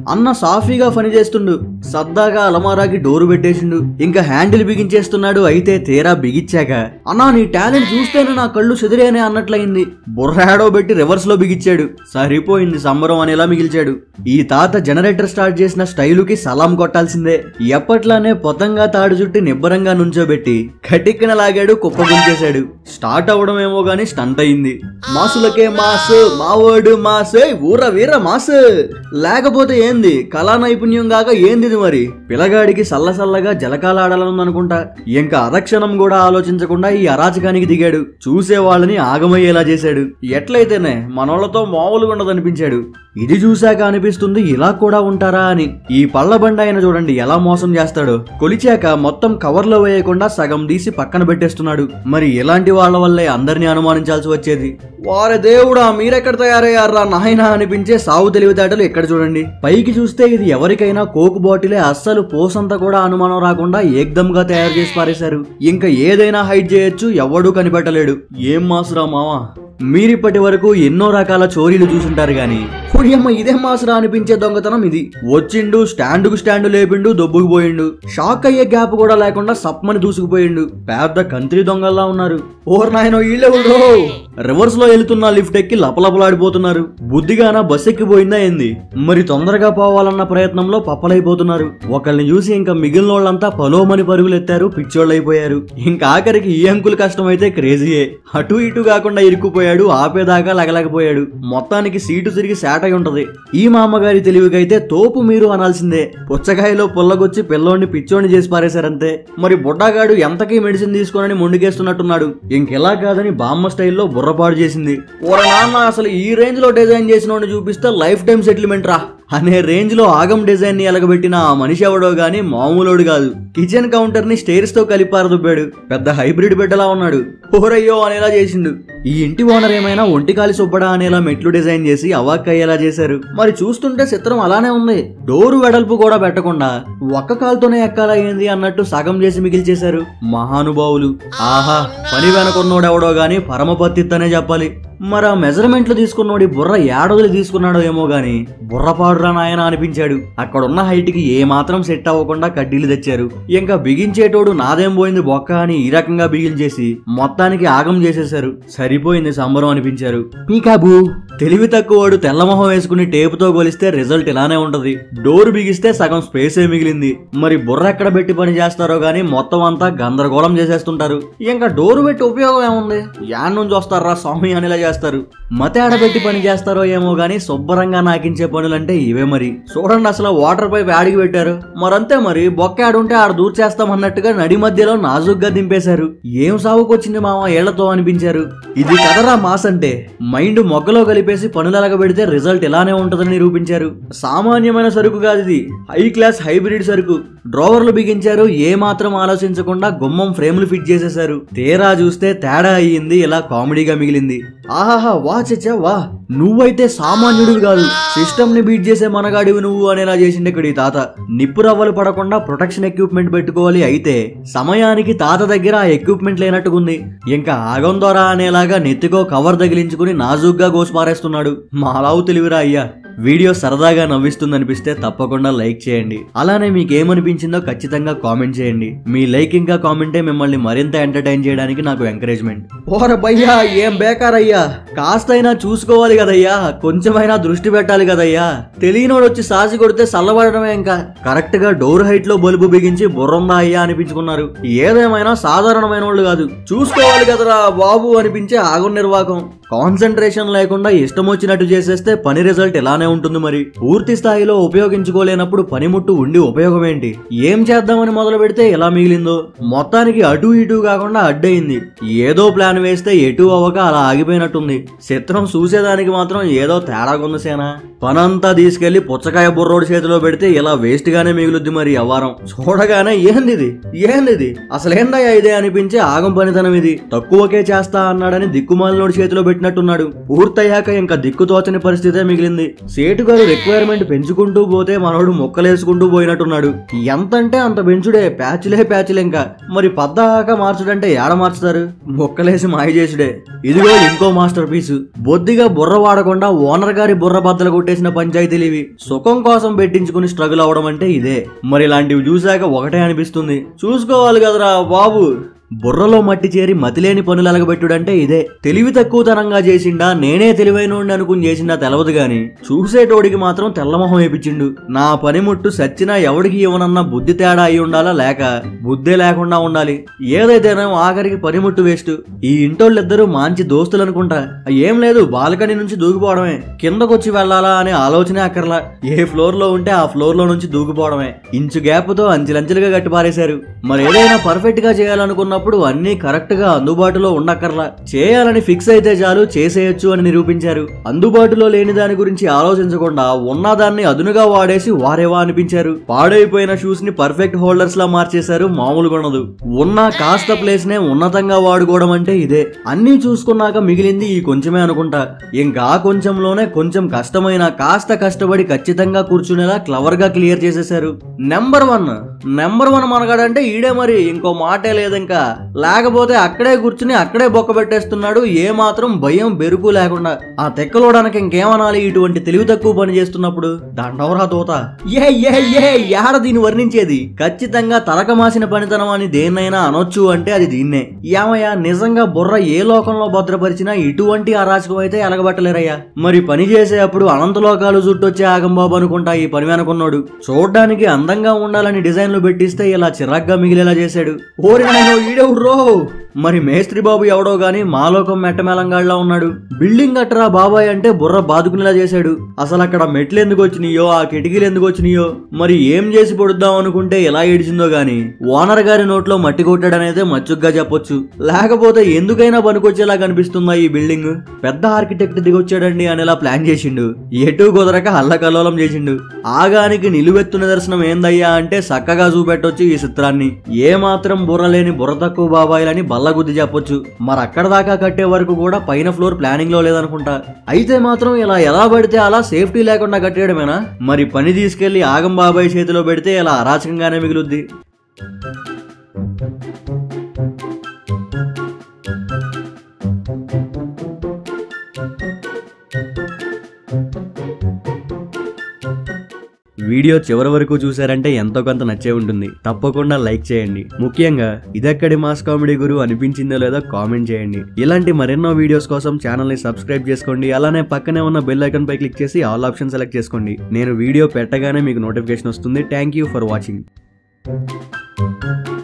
అన్న సాఫీగా పని చేస్తుండు సరదాగా అలమారాకి డోరు పెట్టేసిండు ఇంకా హ్యాండిల్ బిగించేస్తున్నాడు అయితే తీరా బిగిచ్చాక అన్నా నీ టాలెంట్ చూస్తేనే నా కళ్ళు చెదిరేనే అన్నట్లయింది బుర్రాడో పెట్టి రివర్స్ లో బిగిచ్చాడు సరిపోయింది సంబరం అనేలా మిగిల్చాడు ఈ తాత జనరేటర్ స్టార్ట్ చేసిన స్టైలుకి సలాం కొట్టాల్సిందే ఎప్పట్లానే పొతంగా తాడు చుట్టి నిబ్బరంగా నుంచోబెట్టి కటిక్కిన లాగాడు కుప్పగుంచేశాడు స్టార్ట్ అవడం ఏమో గానీ స్టంట్ అయింది మాసులకే మాస్ మావోడు మాస్ ఏయ్, ఊర వీర మాస్ లేకపోతే ఏంది కళా నైపుణ్యం కాక ఏంది ఇది మరి పిల్లగాడికి సల్లసల్లగా జలకాలాడాలనుందనుకుంటా ఇంకా అరక్షణం కూడా ఆలోచించకుండా ఈ అరాచకానికి దిగాడు చూసే వాళ్ళని ఆగమయ్యేలా చేశాడు ఎట్లయితేనే మనోళ్లతో మామూలుగా ఉండదనిపించాడు ఇది చూశాక అనిపిస్తుంది ఇలా కూడా ఉంటారా అని ఈ పళ్ళ బండి ఆయన చూడండి ఎలా మోసం చేస్తాడో కొలిచాక మొత్తం కవర్లో వేయకుండా సగం తీసి పక్కన పెట్టేస్తున్నాడు మరి ఇలాంటి వాళ్ళ వల్లే అందరినీ అనుమానించాల్సి వచ్చేది వారే దేవుడా మీరెక్కడ తయారయ్యారా నాయనా అనిపించే సాగు తెలివితేటలు ఎక్కడ చూడండి పైకి చూస్తే ఇది ఎవరికైనా కోకు బాటిలే అస్సలు పోసంత కూడా అనుమానం రాకుండా ఏకదమ్ గా తయారు చేసి పారేశారు ఇంకా ఏదైనా హైడ్ చేయొచ్చు ఎవడూ కనిపెట్టలేడు ఏం మాసురా మావా మీరిప్పటి వరకు ఎన్నో రకాల చోరీలు చూసుంటారు గాని అమ్మ ఇదే మాసరా అనిపించే దొంగతనం ఇది వచ్చిండు స్టాండుకు స్టాండు లేపిండు దొబ్బుకు పోయిండు షాక్ అయ్యే గ్యాప్ కూడా లేకుండా సప్మని దూసుకుపోయిండు పెద్ద కంత్రి దొంగల్లా ఉన్నారు ఓర్ నాయనో ఈళ్ళెవడో రివర్స్ లో వెళ్తున్న లిఫ్ట్ ఎక్కి లపలపలాడిపోతున్నారు బుద్ధిగాన బస్ ఎక్కిపోయిందా ఏంది మరి తొందరగా పోవాలన్న ప్రయత్నంలో పప్పలైపోతున్నారు ఒకళ్ళని చూసి ఇంకా మిగిలిన వాళ్ళంతా పలోమని పరుగులెత్తారు పిచ్చోళ్ళైపోయారు ఇంకా ఆఖరికి ఈ అంకుల్ కష్టమైతే క్రేజీయే అటు ఇటు కాకుండా ఇరుక్కుపోయాడు ఆపేదాకా లగలేకపోయాడు మొత్తానికి సీటు తిరిగి శాట్ అయి ఉంటది ఈ మామగారి తెలివికైతే తోపు మీరు అనాల్సిందే పుచ్చకాయలో పుల్లగొచ్చి పిల్లోడిని పిచ్చోడిని చేసి పారేశారంతే మరి బుడ్డాగాడు ఎంతకీ మెడిసిన్ తీసుకోనని మొండికేస్తున్నట్టున్నాడు ఇంకెలా కాదని బామ్మ స్టైల్లో బుర్రపాడు చేసింది ఓర నాన్న అసలు ఈ రేంజ్ లో డిజైన్ చేసిన చూపిస్తే లైఫ్ టైం సెటిల్మెంట్ రా అనే రేంజ్ లో ఆగం డిజైన్ ని ఎలగబెట్టిన ఆ మనిషి ఎవడో గాని మామూలోడు కాదు కిచెన్ కౌంటర్ ని స్టేర్స్ తో కలిపి పారదుబ్బాడు పెద్ద హైబ్రిడ్ బిడ్డలా ఉన్నాడు ఓరయ్యో అనేలా చేసిండు ఈ ఇంటి ఓనర్ ఏమైనా ఒంటికాలి సుబ్బడా అనేలా మెట్లు డిజైన్ చేసి అవాక్ అయ్యేలా చేశారు మరి చూస్తుంటే చిత్రం అలానే ఉంది డోరు వెడల్పు కూడా పెట్టకుండా ఒక్క కాలుతోనే ఎక్కాలా ఏంది అన్నట్టు సగం చేసి మిగిల్చేశారు మహానుభావులు ఆహా పని వెనకున్నోడెవడో గాని పరమపత్తిత్తనే చెప్పాలి మరి ఆ మెజర్మెంట్లు తీసుకున్నోడి బుర్ర ఏడవదిలి తీసుకున్నాడో ఏమో గాని బుర్రపాడురా నాయన అనిపించాడు అక్కడున్న హైట్ కి ఏ మాత్రం సెట్ అవ్వకుండా కడ్డీలు తెచ్చారు ఇంకా బిగించేటోడు నాదేం పోయింది బొక్క అని ఈ రకంగా బిగించేసి మొత్తానికి ఆగం చేసేశారు సరిపోయింది సంబరం అనిపించారు పీకాబు తెలివి తక్కువవాడు తెల్లమొహం వేసుకుని టేపుతో కొలిస్తే రిజల్ట్ ఇలానే ఉంటది డోర్ బిగిస్తే సగం స్పేసే మిగిలింది మరి బుర్ర ఎక్కడ పెట్టి పని చేస్తారో గానీ మొత్తం అంతా గందరగోళం చేసేస్తుంటారు ఇంకా డోరు పెట్టి ఉపయోగం ఏముంది యాన్ నుంచి వస్తారా స్వామి అనేలా చేస్తారు మతేడ పెట్టి పని చేస్తారో ఏమో గానీ శుభ్రంగా నాకించే పనులంటే ఇవే మరి చూడండి అసలు వాటర్ పైప్ యాడికి పెట్టారు మరంతే మరి బొక్క ఆడుంటే ఆడ దూర్ చేస్తాం అన్నట్టుగా నడి మధ్యలో నాజుగ్గా దింపేశారు ఏం సాగుకొచ్చింది మామ ఏళ్లతో అనిపించారు ఇది కదరా మాస్ అంటే మైండ్ మొగ్గలో కలిపేసి పనులగా పెడితే రిజల్ట్ ఇలానే ఉంటుందని నిరూపించారు సామాన్యమైన సరుకు కాదు ఇది హై క్లాస్ హైబ్రిడ్ సరుకు డ్రావర్లు బిగించారు ఏ మాత్రం ఆలోచించకుండా గుమ్మం ఫ్రేమ్లు ఫిట్ చేసేశారు తీరా చూస్తే తేడా అయ్యింది ఇలా కామెడీగా మిగిలింది ఆహాహా వా చచ్చా వా నువ్వైతే సామాన్యుడివి కాదు సిస్టమ్ ని బీట్ చేసే మనగాడివి నువ్వు అనేలా చేసిండే ఇక్కడ ఈ తాత నిప్పు రవ్వలు పడకుండా ప్రొటెక్షన్ ఎక్విప్మెంట్ పెట్టుకోవాలి అయితే సమయానికి తాత దగ్గర ఆ ఎక్విప్మెంట్ లేనట్టుకుంది ఇంకా ఆగం ద్వారా అనేలాగా నెత్తికో కవర్ తగిలించుకుని నాజూగ్గా గోసుపారేస్తున్నాడు మాలావు తెలివిరా అయ్యా వీడియో సరదాగా నవ్విస్తుందనిపిస్తే తప్పకుండా లైక్ చేయండి అలానే మీకు ఏమనిపించిందో ఖచ్చితంగా కామెంట్ చేయండి మీ లైక్ ఇంకా కామెంటే మిమ్మల్ని మరింత ఎంటర్టైన్ చేయడానికి నాకు ఎంకరేజ్మెంట్ ఓర భయ్యా ఏం బేకార్ అయ్యా కాస్తైనా చూసుకోవాలి కదయ్యా కొంచెమైనా దృష్టి పెట్టాలి కదయ్యా తెలియనోడు వచ్చి సాసి కొడితే చల్లబడడమే ఇంకా కరెక్ట్ గా డోర్ హైట్ లో బల్బు బిగించి బుర్రందా అయ్యా అనిపించుకున్నారు ఏదేమైనా సాధారణమైన వాళ్ళు కాదు చూసుకోవాలి కదరా బాబు అనిపించే ఆగు నిర్వాకం కాన్సన్ట్రేషన్ లేకుండా ఇష్టం వచ్చినట్టు చేసేస్తే పని రిజల్ట్ ఇలానే ఉంటుంది మరి పూర్తి స్థాయిలో ఉపయోగించుకోలేనప్పుడు పనిముట్టు ఉండి ఉపయోగం ఏంటి ఏం చేద్దామని మొదలు పెడితే ఎలా మిగిలిందో మొత్తానికి అటు ఇటు కాకుండా అడ్డయింది ఏదో ప్లాన్ వేస్తే ఎటు అవ్వక అలా ఆగిపోయినట్టుంది చిత్రం చూసేదానికి మాత్రం ఏదో తేడాగుంది సేనా పనంతా తీసుకెళ్లి పుచ్చకాయ బుర్రోడి చేతిలో పెడితే ఇలా వేస్ట్ గానే మిగులుద్ది మరి అవ్వారం చూడగానే ఏందిది ఏందిది అసలేందయ్యా ఇదే అనిపించే ఆగం పనితనం ఇది తక్కువకే చేస్తా అన్నాడని దిక్కుమాలినోడి చేతిలో పెట్టిన పెట్టినట్టున్నాడు పూర్తయ్యాక ఇంకా దిక్కుతోచని పరిస్థితే మిగిలింది సేటు గారు రిక్వైర్మెంట్ పెంచుకుంటూ పోతే మనోడు మొక్కలేసుకుంటూ పోయినట్టున్నాడు ఎంతంటే అంత పెంచుడే ప్యాచ్లే ప్యాచ్లే ఇంకా మరి పద్దాక మార్చుడంటే ఏడ మార్చుతారు మొక్కలేసి మాయ చేసుడే ఇదిగో ఇంకో మాస్టర్ పీసు బొద్దిగా బుర్ర వాడకుండా ఓనర్ గారి బుర్ర బద్దలు కొట్టేసిన పంచాయతీలు ఇవి సుఖం కోసం పెట్టించుకుని స్ట్రగుల్ అవడం అంటే ఇదే మరి ఇలాంటివి చూశాక ఒకటే అనిపిస్తుంది చూసుకోవాలి కదరా బాబు బుర్రలో మట్టి చేరి మతిలేని పనులు అలగబెట్టుడంటే ఇదే తెలివి తక్కువతనంగా చేసిండా నేనే తెలివైనోడిని అనుకుని చేసిండా తెలవదు గాని చూసేటోడికి మాత్రం తెల్లమొహం వేపించిండు నా పనిముట్టు సచ్చినా ఎవడికి ఇవ్వనన్న బుద్ధి తేడా అయి ఉండాలా లేక బుద్ధే లేకుండా ఉండాలి ఏదైతేనే ఆఖరికి పనిముట్టు వేస్ట్ ఈ ఇంటోళ్ళిద్దరూ మంచి దోస్తులు అనుకుంటా ఏం లేదు బాల్కనీ నుంచి దూకిపోవడమే కిందకొచ్చి వెళ్ళాలా అనే ఆలోచనే అక్కర్లా ఏ ఫ్లోర్ లో ఉంటే ఆ ఫ్లోర్ లో నుంచి దూకిపోవడమే ఇంచు గ్యాప్ తో అంచెలంచెలుగా గట్టి పారేశారు మరి ఏదైనా పర్ఫెక్ట్ గా చేయాలనుకున్నప్పుడు అన్ని కరెక్ట్ గా అందుబాటులో ఉండక్కర్లా చేయాలని ఫిక్స్ అయితే చాలు చేసేయొచ్చు అని నిరూపించారు అందుబాటులో లేని దాని గురించి ఆలోచించకుండా ఉన్నదాన్ని అదునుగా వాడేసి వారేవా అనిపించారు పాడైపోయిన షూస్ ని పర్ఫెక్ట్ హోల్డర్స్ లా మార్చేశారు మామూలుగా ఉండదు ఉన్న కాస్త ప్లేస్ నే ఉన్నతంగా వాడుకోవడం అంటే ఇదే అన్నీ చూసుకున్నాక మిగిలింది ఈ కొంచెమే అనుకుంటా ఇంకా కొంచెంలోనే కొంచెం కష్టమైన కాస్త కష్టపడి ఖచ్చితంగా కూర్చునేలా క్లవర్ గా క్లియర్ చేసేశారు నెంబర్ వన్ నెంబర్ వన్ మనగాడంటే ఈడే మరి ఇంకో మాటే లేదు ఇంకా లేకపోతే అక్కడే కూర్చుని అక్కడే బొక్క పెట్టేస్తున్నాడు ఏ మాత్రం భయం బెరుకు లేకుండా ఆ తెక్కలోడానికి ఇంకేమనాలి ఇటువంటి తెలివి తక్కువ పని చేస్తున్నప్పుడు దండవరా దోత ఏ ఏ ఏ యాడ దీన్ని వర్ణించేది ఖచ్చితంగా తలకమాసిన పనితనం అని దేన్నైనా అనొచ్చు అంటే అది దీన్నే ఏమయ్యా నిజంగా బుర్ర ఏ లోకంలో భద్రపరిచినా ఇటువంటి అరాచకం అయితే ఎలగబట్టలేరయ్యా మరి పని చేసేటప్పుడు అనంత లోకాలు చుట్టొచ్చే ఆగంబాబు అనుకుంటా ఈ పని అనుకున్నాడు చూడ్డానికి అందంగా ఉండాలని డిజైన్లు పెట్టిస్తే ఇలా చిరాగ్గా మిగిలేలా చేశాడు ఓరి నాయనో ఈడెవర్రో మరి మేస్త్రి బాబు ఎవడో గాని మాలోకం మెట్టమేలంగాళ్ళ ఉన్నాడు బిల్డింగ్ కట్టరా బాబాయ్ అంటే బుర్ర బాదుకునేలా చేశాడు అసలు అక్కడ మెట్లు ఎందుకు వచ్చినాయో ఆ కిటికీలు ఎందుకు వచ్చినాయో మరి ఏం చేసి పొడుద్దాం అనుకుంటే ఎలా ఏడిచిందో గాని ఓనర్ గారి నోట్లో మట్టి కొట్టాడనేదే మచ్చుగ్గా చెప్పొచ్చు లేకపోతే ఎందుకైనా పనికొచ్చేలా కనిపిస్తుందా ఈ బిల్డింగ్ పెద్ద ఆర్కిటెక్ట్ దిగొచ్చాడండి అనేలా ప్లాన్ చేసిండు ఎటు కుదరక అల్లకల్లోలం చేసిండు ఆగానికి నిలువెత్తు నిదర్శనం ఏందయ్యా అంటే చక్కగా చూపెట్టొచ్చు ఈ చిత్రాన్ని ఏ మాత్రం బుర్ర లేని బుర్ర తక్కువ బాబాయిలని బల్లగుద్ది చెప్పొచ్చు మరి అక్కడ దాకా కట్టే వరకు కూడా పైన ఫ్లోర్ ప్లానింగ్ లో లేదనుకుంటా అయితే మాత్రం ఇలా ఎలా పడితే అలా సేఫ్టీ లేకుండా కట్టేయడమేనా మరి పని తీసుకెళ్లి ఆగం బాబాయ్ చేతిలో పెడితే ఇలా అరాచకంగానే మిగులుద్ది వీడియో చివరి వరకు చూసారంటే ఎంతో కొంత నచ్చే ఉంటుంది తప్పకుండా లైక్ చేయండి ముఖ్యంగా ఇదెక్కడి మాస్ కామెడీ గురు అనిపించిందో లేదో కామెంట్ చేయండి ఇలాంటి మరెన్నో వీడియోస్ కోసం ఛానల్ ని సబ్స్క్రైబ్ చేసుకోండి అలానే పక్కనే ఉన్న బెల్ ఐకాన్ పై క్లిక్ చేసి ఆల్ ఆప్షన్ సెలెక్ట్ చేసుకోండి నేను వీడియో పెట్టగానే మీకు నోటిఫికేషన్ వస్తుంది థ్యాంక్ యూ ఫర్ వాచింగ్